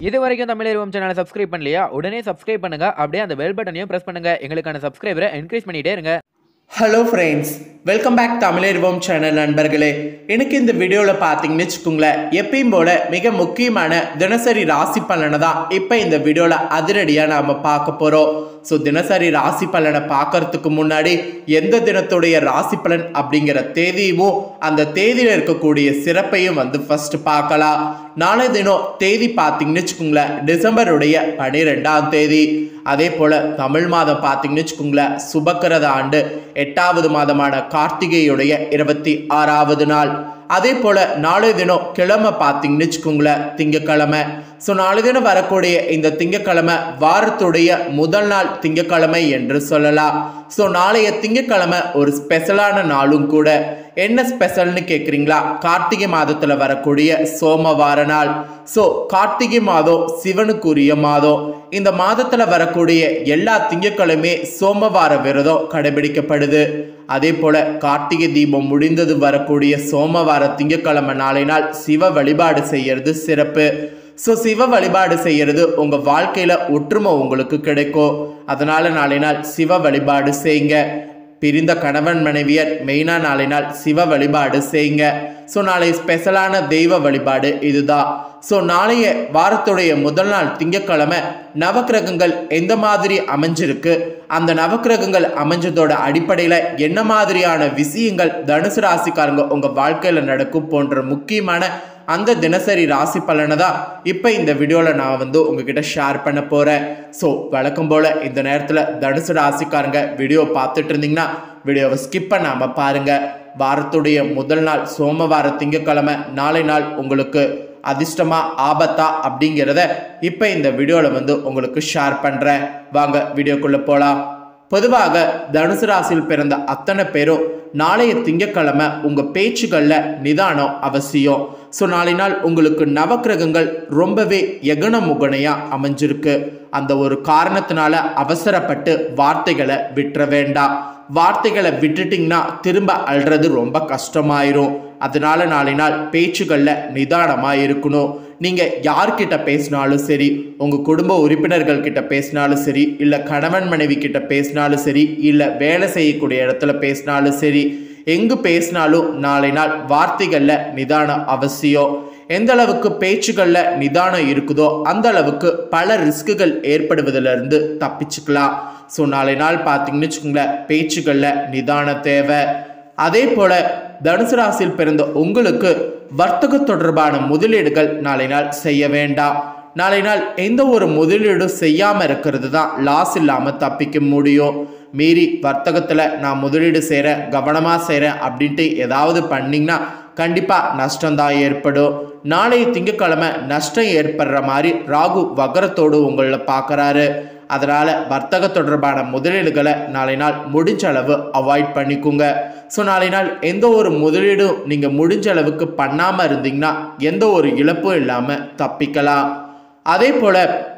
இது வரைக்கும் தமிழ் சேனலை சப்ஸ்கிரைப் பண்ணலையா உடனே சப்ஸ்கிரைப் பண்ணுங்க அப்படியே அந்த பெல் பட்டனையும் பிரஸ் பண்ணுங்க எங்களுக்கான சப்ஸ்கிரைபரை என்கரேஜ் பண்ணிட்டே இருங்க ஹலோ ஃப்ரெண்ட்ஸ் வெல்கம் பேக் தமிழர்வோம் சேனல் நண்பர்களே எனக்கு இந்த வீடியோவில் பார்த்தீங்கன்னு வச்சுக்கோங்களேன் எப்பயும் போல மிக முக்கியமான தினசரி ராசி பலனை தான் இப்போ இந்த வீடியோவில் அதிரடியாக நாம் பார்க்க போகிறோம் ஸோ தினசரி ராசி பலனை பார்க்கறதுக்கு முன்னாடி எந்த தினத்துடைய ராசி பலன் அப்படிங்கிற தேதியும் அந்த தேதியில் இருக்கக்கூடிய சிறப்பையும் வந்து ஃபர்ஸ்ட் பார்க்கலாம் நாளை தினம் தேதி பார்த்தீங்கன்னு வச்சுக்கோங்களேன் டிசம்பருடைய பனிரெண்டாம் தேதி அதே போல் தமிழ் மாதம் பார்த்தீங்கன்னு வச்சுக்கோங்களேன் சுபக்கிரத ஆண்டு எட்டாவது மாதமான கார்த்திகையுடைய இருபத்தி ஆறாவது நாள் அதே போல் நாளை தினம் கிழமை பார்த்தீங்கன்னு வச்சுக்கோங்களேன் திங்கக்கிழமை ஸோ நாளை தினம் வரக்கூடிய இந்த திங்கக்கிழமை வாரத்துடைய முதல் நாள் திங்கக்கிழமை என்று சொல்லலாம் ஸோ நாளைய திங்கக்கிழமை ஒரு ஸ்பெஷலான நாளும் கூட என்ன ஸ்பெஷல்னு கேட்குறீங்களா கார்த்திகை மாதத்தில் வரக்கூடிய சோமவார நாள் ஸோ கார்த்திகை மாதம் சிவனுக்குரிய மாதம் இந்த மாதத்தில் வரக்கூடிய எல்லா திங்கட்கிழமையும் சோமவார விரதம் கடைபிடிக்கப்படுது அதே போல கார்த்திகை தீபம் முடிந்தது வரக்கூடிய சோமவார திங்கட்கிழமை நாளை நாள் சிவ வழிபாடு செய்யறது சிறப்பு ஸோ சிவ வழிபாடு செய்யறது உங்க வாழ்க்கையில ஒற்றுமை உங்களுக்கு கிடைக்கும் அதனால நாளை நாள் சிவ வழிபாடு செய்யுங்க பிரிந்த கணவன் மனைவியர் மெயினாக நாளை நாள் சிவ வழிபாடு செய்யுங்க ஸோ நாளை ஸ்பெஷலான தெய்வ வழிபாடு இதுதான் ஸோ நாளைய வாரத்துடைய முதல் நாள் திங்கட்கிழமை நவக்கிரகங்கள் எந்த மாதிரி அமைஞ்சிருக்கு அந்த நவக்கிரகங்கள் அமைஞ்சதோட அடிப்படையில் என்ன மாதிரியான விஷயங்கள் தனுசு ராசிக்காரங்க உங்கள் வாழ்க்கையில் நடக்கும் போன்ற முக்கியமான அந்த தினசரி ராசி பலனை தான் இப்போ இந்த வீடியோவில் நான் வந்து உங்ககிட்ட ஷேர் பண்ண போகிறேன் ஸோ வழக்கம் போல் இந்த நேரத்தில் தனுசு ராசிக்காரங்க வீடியோ பார்த்துட்டு இருந்தீங்கன்னா வீடியோவை ஸ்கிப் பண்ணாமல் பாருங்கள் வாரத்துடைய முதல் நாள் சோமவார திங்கட்கிழமை நாளை நாள் உங்களுக்கு அதிர்ஷ்டமா ஆபத்தா அப்படிங்கிறத இப்போ இந்த வீடியோவில் வந்து உங்களுக்கு ஷேர் பண்ணுறேன் வாங்க வீடியோக்குள்ளே போகலாம் பொதுவாக தனுசு ராசியில் பிறந்த அத்தனை பேரும் நாளைய திங்கட்கிழமை உங்கள் பேச்சுகளில் நிதானம் அவசியம் ஸோ நாளை நாள் உங்களுக்கு நவக்கிரகங்கள் ரொம்பவே எகன முகனையாக அமைஞ்சிருக்கு அந்த ஒரு காரணத்தினால அவசரப்பட்டு வார்த்தைகளை விட்டுற வேண்டாம் வார்த்தைகளை விட்டுட்டிங்கன்னா திரும்ப அல்றது ரொம்ப கஷ்டமாயிரும் அதனால நாளை நாள் பேச்சுகளில் நிதானமாக இருக்கணும் நீங்கள் யார்கிட்ட பேசினாலும் சரி உங்கள் குடும்ப உறுப்பினர்கள் கிட்ட பேசினாலும் சரி இல்லை கணவன் மனைவி கிட்ட பேசினாலும் சரி இல்லை வேலை செய்யக்கூடிய இடத்துல பேசினாலும் சரி எங்கு பேசினாலும் நாளை நாள் வார்த்தைகளில் நிதானம் அவசியம் எந்த அளவுக்கு பேச்சுகளில் நிதானம் இருக்குதோ அந்த அளவுக்கு பல ரிஸ்க்குகள் ஏற்படுவதிலிருந்து தப்பிச்சுக்கலாம் ஸோ நாளை நாள் பார்த்தீங்கன்னு வச்சுக்கோங்களேன் பேச்சுகளில் நிதானம் தேவை அதே போல தனுசு ராசியில் பிறந்த உங்களுக்கு வர்த்தக தொடர்பான முதலீடுகள் நாளை நாள் செய்ய வேண்டாம் நாளை நாள் எந்த ஒரு முதலீடும் செய்யாமல் இருக்கிறது தான் லாஸ் இல்லாமல் தப்பிக்க முடியும் மீறி வர்த்தகத்தில் நான் முதலீடு செய்கிறேன் கவனமாக செய்கிறேன் அப்படின்ட்டு ஏதாவது பண்ணிங்கன்னா கண்டிப்பாக நஷ்டம்தான் ஏற்படும் நாளைய திங்கட்கிழமை நஷ்டம் ஏற்படுற மாதிரி ராகு வகரத்தோடு உங்களில் பார்க்குறாரு அதனால் வர்த்தக தொடர்பான முதலீடுகளை நாளை நாள் முடிஞ்ச அளவு அவாய்ட் பண்ணிக்கோங்க ஸோ நாளை நாள் எந்த ஒரு முதலீடும் நீங்கள் முடிஞ்ச அளவுக்கு பண்ணாமல் இருந்தீங்கன்னா எந்த ஒரு இழப்பும் இல்லாமல் தப்பிக்கலாம் அதே போல்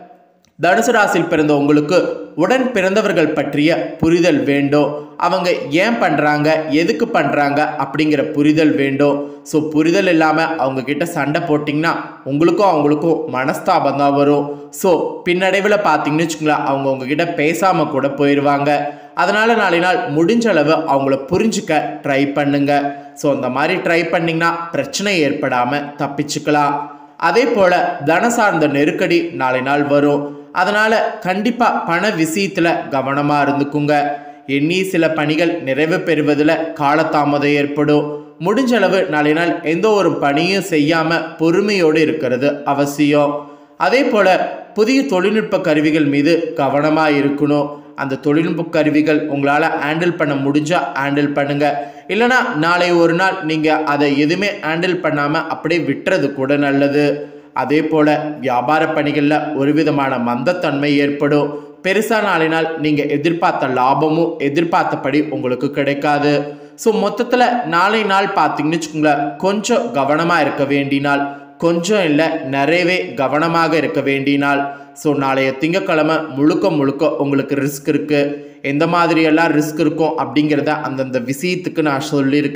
தனுசு ராசியில் பிறந்த உங்களுக்கு உடன் பிறந்தவர்கள் பற்றிய புரிதல் வேண்டும் அவங்க ஏன் பண்ணுறாங்க எதுக்கு பண்ணுறாங்க அப்படிங்கிற புரிதல் வேண்டும் ஸோ புரிதல் இல்லாமல் அவங்க கிட்ட சண்டை போட்டிங்கன்னா உங்களுக்கும் அவங்களுக்கும் மனஸ்தாபம் தான் வரும் ஸோ பின்னடைவில் பார்த்தீங்கன்னு வச்சுக்கோங்களேன் அவங்க உங்ககிட்ட பேசாமல் கூட போயிடுவாங்க அதனால் நாளை நாள் முடிஞ்ச அளவு அவங்கள புரிஞ்சுக்க ட்ரை பண்ணுங்க ஸோ அந்த மாதிரி ட்ரை பண்ணிங்கன்னா பிரச்சனை ஏற்படாமல் தப்பிச்சுக்கலாம் அதே போல் தன சார்ந்த நெருக்கடி நாளை நாள் வரும் அதனால் கண்டிப்பாக பண விஷயத்தில் கவனமாக இருந்துக்குங்க எண்ணி சில பணிகள் நிறைவு பெறுவதில் காலதாமதம் ஏற்படும் முடிஞ்ச அளவு நாளை நாள் எந்த ஒரு பணியும் செய்யாமல் பொறுமையோடு இருக்கிறது அவசியம் அதே போல் புதிய தொழில்நுட்ப கருவிகள் மீது கவனமாக இருக்கணும் அந்த தொழில்நுட்ப கருவிகள் உங்களால் ஹேண்டில் பண்ண முடிஞ்சால் ஹேண்டில் பண்ணுங்கள் இல்லைனா நாளை ஒரு நாள் நீங்கள் அதை எதுவுமே ஹேண்டில் பண்ணாமல் அப்படியே விட்டுறது கூட நல்லது அதே போல் வியாபார பணிகளில் ஒரு விதமான மந்தத்தன்மை ஏற்படும் பெருசாக நாளை நாள் நீங்கள் எதிர்பார்த்த லாபமும் எதிர்பார்த்தபடி உங்களுக்கு கிடைக்காது ஸோ மொத்தத்தில் நாளை நாள் பார்த்தீங்கன்னு வச்சுக்கோங்களேன் கொஞ்சம் கவனமாக இருக்க வேண்டிய நாள் கொஞ்சம் இல்லை நிறையவே கவனமாக இருக்க வேண்டிய நாள் ஸோ நாளைய திங்கக்கிழமை முழுக்க முழுக்க உங்களுக்கு ரிஸ்க் இருக்குது எந்த மாதிரியெல்லாம் ரிஸ்க் இருக்கும் அப்படிங்கிறத அந்தந்த விஷயத்துக்கு நான் சொல்லியிருக்கேன்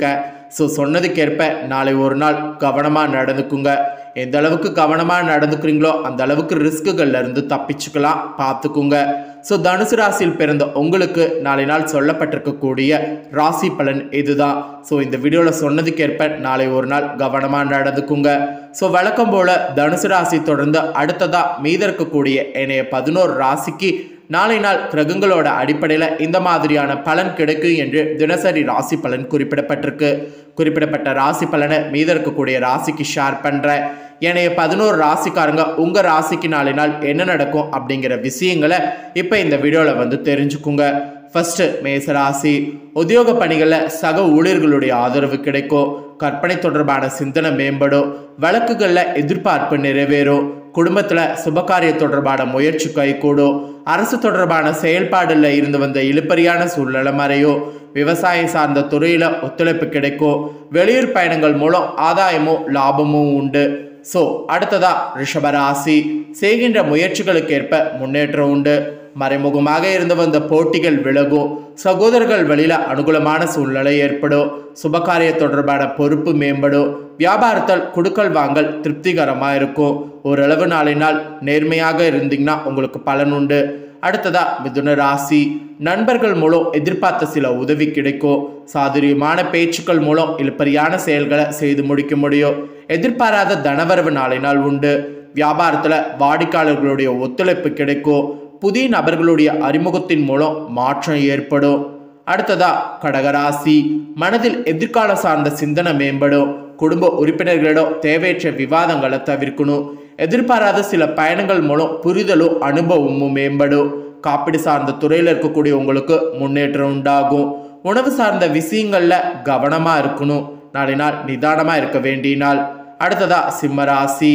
ஸோ சொன்னதுக்கேற்ப நாளை ஒரு நாள் கவனமாக நடந்துக்குங்க எந்த அளவுக்கு கவனமாக நடந்துக்கிறீங்களோ அந்த அளவுக்கு ரிஸ்க்குகள்ல இருந்து தப்பிச்சுக்கலாம் பார்த்துக்குங்க ஸோ தனுசு ராசியில் பிறந்த உங்களுக்கு நாளை நாள் சொல்லப்பட்டிருக்கக்கூடிய ராசி பலன் இதுதான் ஸோ இந்த வீடியோவில் சொன்னதுக்கேற்ப நாளை ஒரு நாள் கவனமாக நடந்துக்குங்க ஸோ வழக்கம் போல தனுசு ராசி தொடர்ந்து அடுத்ததாக மீத இருக்கக்கூடிய என்னைய பதினோரு ராசிக்கு நாளை நாள் கிரகங்களோட அடிப்படையில் இந்த மாதிரியான பலன் கிடைக்கும் என்று தினசரி ராசி பலன் குறிப்பிடப்பட்டிருக்கு குறிப்பிடப்பட்ட ராசி பலனை மீத இருக்கக்கூடிய ராசிக்கு ஷேர் பண்ணுறேன் ஏனைய பதினோரு ராசிக்காரங்க உங்கள் ராசிக்கு நாளை நாள் என்ன நடக்கும் அப்படிங்கிற விஷயங்களை இப்போ இந்த வீடியோவில் வந்து தெரிஞ்சுக்குங்க ஃபர்ஸ்ட் மேசராசி உத்தியோக பணிகளில் சக ஊழியர்களுடைய ஆதரவு கிடைக்கும் கற்பனை தொடர்பான சிந்தனை மேம்படும் வழக்குகளில் எதிர்பார்ப்பு நிறைவேறும் குடும்பத்தில் சுபகாரிய தொடர்பான முயற்சி கைகூடும் அரசு தொடர்பான செயல்பாடுல இருந்து வந்த இழுப்பறியான சூழ்நிலை மறையும் விவசாயம் சார்ந்த துறையில் ஒத்துழைப்பு கிடைக்கும் வெளியூர் பயணங்கள் மூலம் ஆதாயமும் லாபமும் உண்டு ஸோ அடுத்ததா ரிஷபராசி செய்கின்ற முயற்சிகளுக்கேற்ப முன்னேற்றம் உண்டு மறைமுகமாக இருந்து வந்த போட்டிகள் விலகும் சகோதரர்கள் வழியில அனுகூலமான சூழ்நிலை ஏற்படும் சுபகாரிய தொடர்பான பொறுப்பு மேம்படும் வியாபாரத்தில் குடுக்கல் வாங்கல் திருப்திகரமாக இருக்கும் ஓரளவு நாளை நாள் நேர்மையாக இருந்தீங்கன்னா உங்களுக்கு பலன் உண்டு அடுத்ததா மிதுன ராசி நண்பர்கள் மூலம் எதிர்பார்த்த சில உதவி கிடைக்கும் சாதுரியமான பேச்சுக்கள் மூலம் இழுப்பறியான செயல்களை செய்து முடிக்க முடியும் எதிர்பாராத தனவரவு நாளை நாள் உண்டு வியாபாரத்தில் வாடிக்கையாளர்களுடைய ஒத்துழைப்பு கிடைக்கும் புதிய நபர்களுடைய அறிமுகத்தின் மூலம் மாற்றம் ஏற்படும் அடுத்ததா கடகராசி மனதில் எதிர்கால சார்ந்த சிந்தனை மேம்படும் குடும்ப உறுப்பினர்களிடம் தேவையற்ற விவாதங்களை தவிர்க்கணும் எதிர்பாராத சில பயணங்கள் மூலம் புரிதலும் அனுபவமும் மேம்படும் காப்பீடு சார்ந்த துறையில் இருக்கக்கூடிய உங்களுக்கு முன்னேற்றம் உண்டாகும் உணவு சார்ந்த விஷயங்கள்ல கவனமா இருக்கணும் நாளை நாள் நிதானமா இருக்க வேண்டிய நாள் அடுத்ததா சிம்மராசி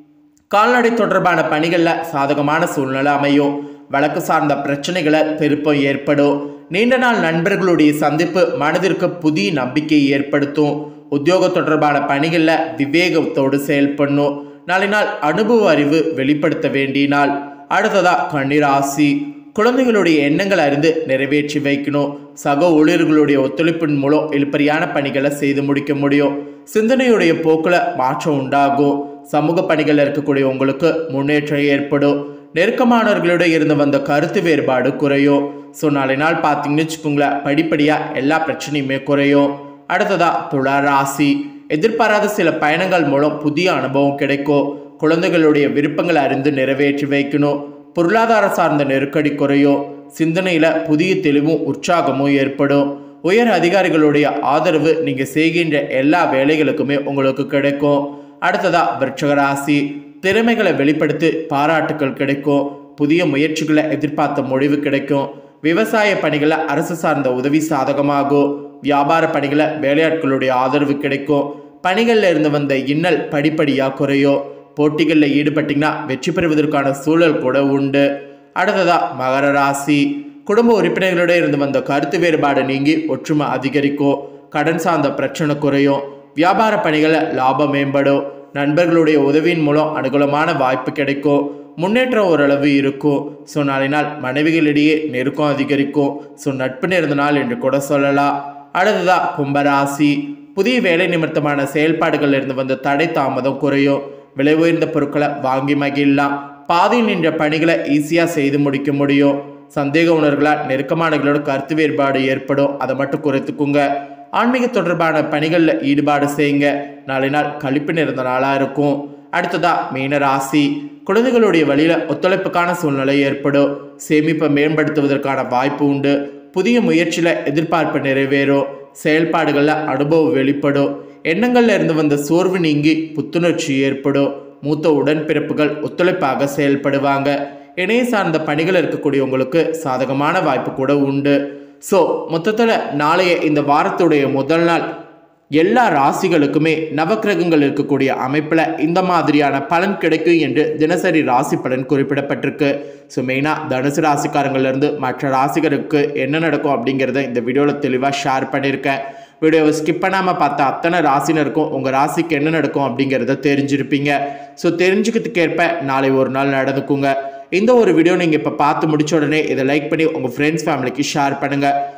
கால்நடை தொடர்பான பணிகளில் சாதகமான சூழ்நிலை அமையும் வழக்கு சார்ந்த பிரச்சனைகளை திருப்பம் ஏற்படும் நீண்ட நாள் நண்பர்களுடைய சந்திப்பு மனதிற்கு புதிய நம்பிக்கையை ஏற்படுத்தும் உத்தியோக தொடர்பான பணிகளில் விவேகத்தோடு செயல்படணும் நாளை நாள் அனுபவ அறிவு வெளிப்படுத்த வேண்டிய நாள் அடுத்ததா கன்னிராசி குழந்தைகளுடைய எண்ணங்களை அறிந்து நிறைவேற்றி வைக்கணும் சக ஊழியர்களுடைய ஒத்துழைப்பின் மூலம் இழுப்பறியான பணிகளை செய்து முடிக்க முடியும் சிந்தனையுடைய போக்கில் மாற்றம் உண்டாகும் சமூக பணிகளில் இருக்கக்கூடிய உங்களுக்கு முன்னேற்றம் ஏற்படும் நெருக்கமானவர்களோட இருந்து வந்த கருத்து வேறுபாடு குறையும் ஸோ நாளை நாள் பார்த்தீங்கன்னு வச்சுக்கோங்களேன் படிப்படியாக எல்லா பிரச்சனையுமே குறையும் அடுத்ததா துலா ராசி எதிர்பாராத சில பயணங்கள் மூலம் புதிய அனுபவம் கிடைக்கும் குழந்தைகளுடைய விருப்பங்களை அறிந்து நிறைவேற்றி வைக்கணும் பொருளாதார சார்ந்த நெருக்கடி குறையும் சிந்தனையில் புதிய தெளிவும் உற்சாகமும் ஏற்படும் உயர் அதிகாரிகளுடைய ஆதரவு நீங்கள் செய்கின்ற எல்லா வேலைகளுக்குமே உங்களுக்கு கிடைக்கும் அடுத்ததா விருட்சக ராசி திறமைகளை வெளிப்படுத்தி பாராட்டுக்கள் கிடைக்கும் புதிய முயற்சிகளை எதிர்பார்த்த முடிவு கிடைக்கும் விவசாய பணிகளை அரசு சார்ந்த உதவி சாதகமாகும் வியாபார பணிகளை வேலையாட்களுடைய ஆதரவு கிடைக்கும் பணிகளில் இருந்து வந்த இன்னல் படிப்படியாக குறையும் போட்டிகளில் ஈடுபட்டிங்கன்னா வெற்றி பெறுவதற்கான சூழல் கூட உண்டு அடுத்ததா மகர ராசி குடும்ப உறுப்பினர்களோட இருந்து வந்த கருத்து வேறுபாடு நீங்கி ஒற்றுமை அதிகரிக்கும் கடன் சார்ந்த பிரச்சனை குறையும் வியாபார பணிகளை லாபம் மேம்படும் நண்பர்களுடைய உதவியின் மூலம் அனுகூலமான வாய்ப்பு கிடைக்கும் முன்னேற்றம் ஓரளவு இருக்கும் ஸோ நாளை நாள் மனைவிகளிடையே நெருக்கம் அதிகரிக்கும் ஸோ நட்பு நேர்ந்த நாள் என்று கூட சொல்லலாம் அடுத்ததா கும்பராசி புதிய வேலை நிமித்தமான செயல்பாடுகள் இருந்து வந்த தடை தாமதம் குறையும் விலை உயர்ந்த பொருட்களை வாங்கி மகிழலாம் பாதையில் நின்ற பணிகளை ஈஸியாக செய்து முடிக்க முடியும் சந்தேக உணர்களால் நெருக்கமானங்களோட கருத்து வேறுபாடு ஏற்படும் அதை மட்டும் குறைத்துக்குங்க ஆன்மீக தொடர்பான பணிகளில் ஈடுபாடு செய்யுங்க நாளை நாள் கழிப்பு நிறைந்த நாளாக இருக்கும் அடுத்ததா மீன ராசி குழந்தைகளுடைய வழியில் ஒத்துழைப்புக்கான சூழ்நிலை ஏற்படும் சேமிப்பை மேம்படுத்துவதற்கான வாய்ப்பு உண்டு புதிய முயற்சியில் எதிர்பார்ப்பு நிறைவேறும் செயல்பாடுகளில் அனுபவம் வெளிப்படும் எண்ணங்கள்ல இருந்து வந்த சோர்வு நீங்கி புத்துணர்ச்சி ஏற்படும் மூத்த உடன்பிறப்புகள் ஒத்துழைப்பாக செயல்படுவாங்க இணைய சார்ந்த பணிகள் இருக்கக்கூடியவங்களுக்கு சாதகமான வாய்ப்பு கூட உண்டு ஸோ மொத்தத்தில் நாளைய இந்த வாரத்துடைய முதல் நாள் எல்லா ராசிகளுக்குமே நவக்கிரகங்கள் இருக்கக்கூடிய அமைப்பில் இந்த மாதிரியான பலன் கிடைக்கும் என்று தினசரி ராசி பலன் குறிப்பிடப்பட்டிருக்கு ஸோ மெயினாக தனுசு ராசிக்காரங்கள்லேருந்து மற்ற ராசிகளுக்கு என்ன நடக்கும் அப்படிங்கிறத இந்த வீடியோவில் தெளிவாக ஷேர் பண்ணியிருக்கேன் வீடியோவை ஸ்கிப் பண்ணாமல் பார்த்த அத்தனை ராசினருக்கும் உங்கள் ராசிக்கு என்ன நடக்கும் அப்படிங்கிறத தெரிஞ்சிருப்பீங்க ஸோ தெரிஞ்சுக்கிறதுக்கு ஏற்ப நாளை ஒரு நாள் நடந்துக்குங்க இந்த ஒரு வீடியோ நீங்கள் இப்போ பார்த்து முடிச்ச உடனே இதை லைக் பண்ணி உங்கள் ஃப்ரெண்ட்ஸ் ஃபேமிலிக்கு ஷேர் பண்ணுங்கள்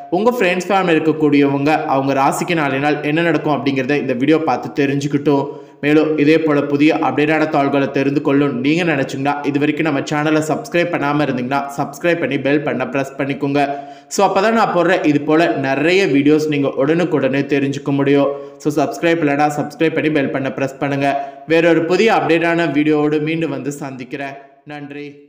உங்கள் ஃப்ரெண்ட்ஸ் ஃபேமிலி இருக்கக்கூடியவங்க அவங்க ராசிக்கு நாளை நாள் என்ன நடக்கும் அப்படிங்கிறத இந்த வீடியோ பார்த்து தெரிஞ்சுக்கிட்டோம் மேலும் இதே போல் புதிய அப்டேட்டான தாள்களை தெரிந்து கொள்ளும் நீங்கள் நினச்சிங்கன்னா இது வரைக்கும் நம்ம சேனலை சப்ஸ்கிரைப் பண்ணாமல் இருந்தீங்கன்னா சப்ஸ்கிரைப் பண்ணி பெல் பண்ண ப்ரெஸ் பண்ணிக்கோங்க ஸோ அப்போ தான் நான் போடுற இது போல் நிறைய வீடியோஸ் நீங்கள் உடனுக்குடனே தெரிஞ்சுக்க முடியும் ஸோ சப்ஸ்கிரைப் இல்லைனா சப்ஸ்கிரைப் பண்ணி பெல் பண்ண ப்ரெஸ் பண்ணுங்கள் வேறொரு புதிய அப்டேட்டான வீடியோவோடு மீண்டும் வந்து சந்திக்கிறேன் நன்றி